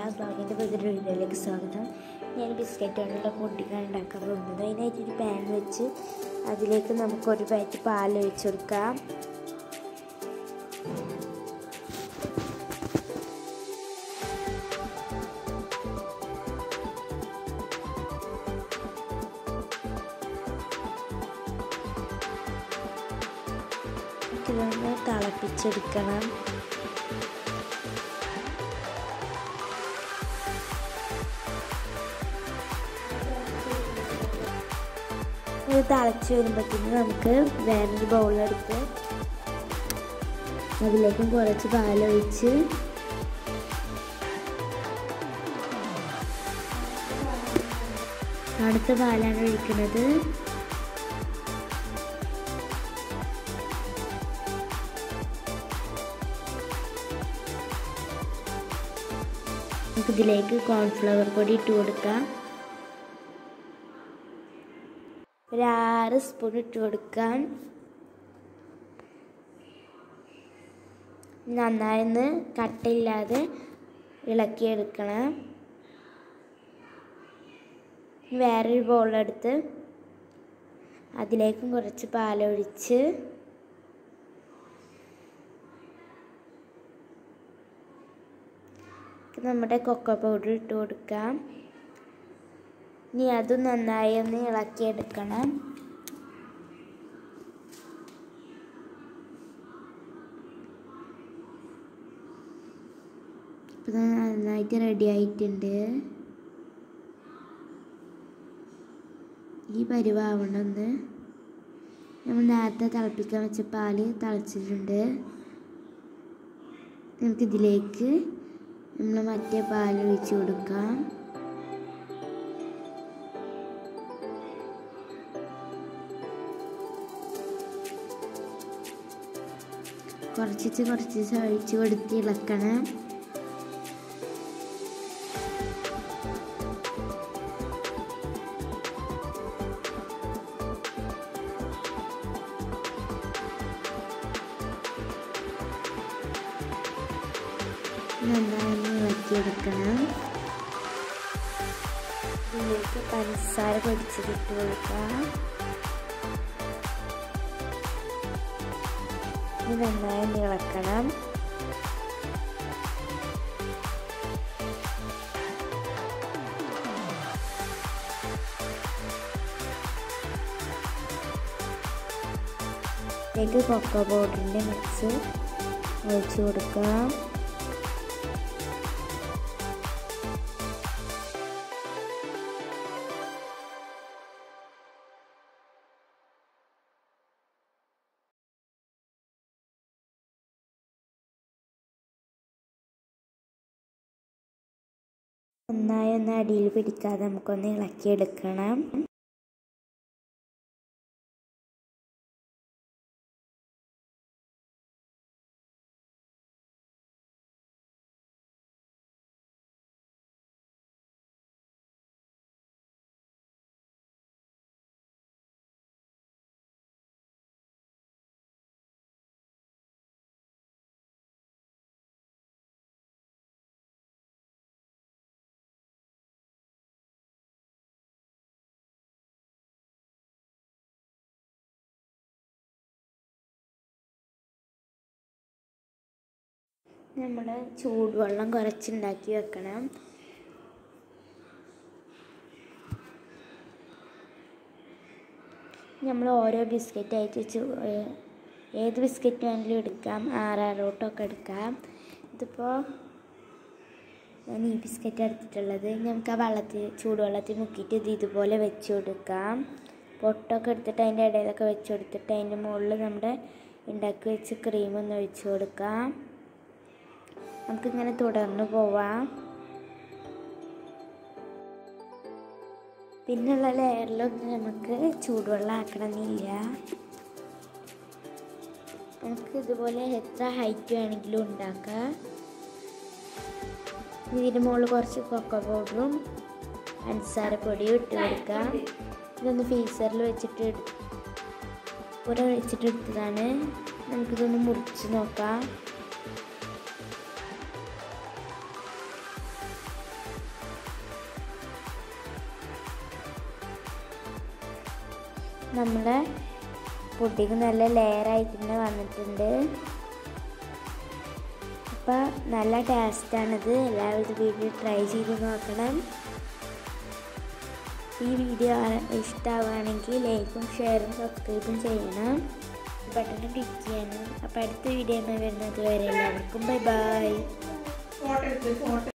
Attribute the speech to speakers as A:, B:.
A: ബ്ലോഗിൻ്റെ പുതിയൊരു വീഡിയോയിലേക്ക് സ്വാഗതം ഞാൻ ബിസ്ക്കറ്റ് കൊണ്ടുള്ള പൊട്ടിക്കാൻ ഉണ്ടാക്കാൻ പോകുന്നത് അതിനായിട്ട് ഒരു പാൻ വെച്ച് അതിലേക്ക് നമുക്ക് ഒരു പാക്കറ്റ് പാൽ ഒഴിച്ച് കൊടുക്കാം ഇതൊന്ന് തിളപ്പിച്ചെടുക്കണം ഇത് തിളച്ച് വരുമ്പോഴത്തേന് നമുക്ക് വേറൊരു ബൗളെടുത്ത് അതിലേക്കും കുറച്ച് പാലൊഴിച്ച് തണുത്ത പാലാണ് ഒഴിക്കുന്നത് നമുക്ക് ഇതിലേക്ക് കോൺഫ്ലവർ പൊടി ഇട്ട് കൊടുക്കാം ഒരു ആറ് സ്പൂൺ ഇട്ട് കൊടുക്കാൻ നന്നായി ഒന്ന് കട്ടയില്ലാതെ ഇളക്കിയെടുക്കണം വേറൊരു ബൗളെടുത്ത് അതിലേക്കും കുറച്ച് പാലൊഴിച്ച് നമ്മുടെ കൊക്കോ പൗഡർ ഇട്ട് കൊടുക്കാം ഇനി അതും നന്നായി ഒന്ന് ഇളക്കിയെടുക്കണം ഇപ്പം നന്നായിട്ട് റെഡി ആയിട്ടുണ്ട് ഈ പരിവാവണമെന്ന് നമ്മൾ നേരത്തെ തിളപ്പിക്കാൻ വെച്ച പാല് തിളച്ചിട്ടുണ്ട് നമുക്കിതിലേക്ക് നമ്മൾ മറ്റേ പാൽ ഒഴിച്ച് കൊടുക്കാം കുറച്ചിച്ച് കുറച്ചിച്ച് ഒഴിച്ച് കൊടുത്ത് ഇളക്കണം നന്നായി ഇളക്കിയെടുക്കണം ഇതിലേക്ക് പഞ്ചസാര പൊടിച്ചിട്ട് കൊടുക്കാം ഇത് നന്നായി ഇളക്കണം ഇതിലേക്ക് കൊക്കോ പൗഡറിൻ്റെ മിക്സ് ഒഴിച്ച് കൊടുക്കാം നന്നായി ഒന്ന് അടിയിൽ പിടിക്കാതെ നമുക്കൊന്ന് ഇളക്കിയെടുക്കണം നമ്മൾ ചൂടുവെള്ളം കുറച്ചുണ്ടാക്കി വെക്കണം നമ്മൾ ഓരോ ബിസ്ക്കറ്റ് ആയിട്ട് ഏത് ബിസ്ക്കറ്റ് വേണമെങ്കിലും എടുക്കാം ആറാറോട്ടൊക്കെ എടുക്കാം ഇതിപ്പോൾ ഞാൻ ഈ ബിസ്ക്കറ്റ് എടുത്തിട്ടുള്ളത് നമുക്ക് ആ വെള്ളത്തിൽ ചൂടുവെള്ളത്തിൽ മുക്കിയിട്ട് ഇത് ഇതുപോലെ വെച്ച് കൊടുക്കാം പൊട്ടൊക്കെ എടുത്തിട്ട് അതിൻ്റെ ഇടയിലൊക്കെ വെച്ച് കൊടുത്തിട്ട് അതിൻ്റെ മുകളിൽ നമ്മുടെ ഉണ്ടാക്കി വെച്ച് ക്രീം ഒന്ന് ഒഴിച്ച് കൊടുക്കാം നമുക്കിങ്ങനെ തുടർന്ന് പോവാം പിന്നുള്ള ലെയറിലൊന്നും നമുക്ക് ചൂടുവെള്ളം ആക്കണമെന്നില്ല നമുക്ക് ഇതുപോലെ എത്ര ഹൈറ്റ് വേണമെങ്കിലും ഉണ്ടാക്കാം ഇതിന് മുകളിൽ കുറച്ച് കൊക്കോ പൗഡറും പഞ്ചസാര പൊടിയും ഇട്ട് കൊടുക്കാം ഇതൊന്ന് ഫീസറിൽ വെച്ചിട്ട് ഉര വെച്ചിട്ട് എടുത്തതാണ് നമുക്കിതൊന്ന് മുറിച്ച് നോക്കാം നമ്മളെ പുഡിങ് നല്ല ലെയറായിട്ട് തന്നെ വന്നിട്ടുണ്ട് അപ്പോൾ നല്ല ടേസ്റ്റാണിത് എല്ലാവരും ഇത് വീട്ടിൽ ട്രൈ ചെയ്ത് നോക്കണം ഈ വീഡിയോ ഇഷ്ടമാവുകയാണെങ്കിൽ ലൈക്കും ഷെയറും സബ്സ്ക്രൈബും ചെയ്യണം ബട്ടൺ ക്ലിക്ക് ചെയ്യണം അപ്പോൾ അടുത്ത വീഡിയോ വരുന്നത് വരെ എല്ലാവർക്കും ബൈ ബൈ
B: ഫോട്ടോ എടുത്ത് ഫോട്ടോ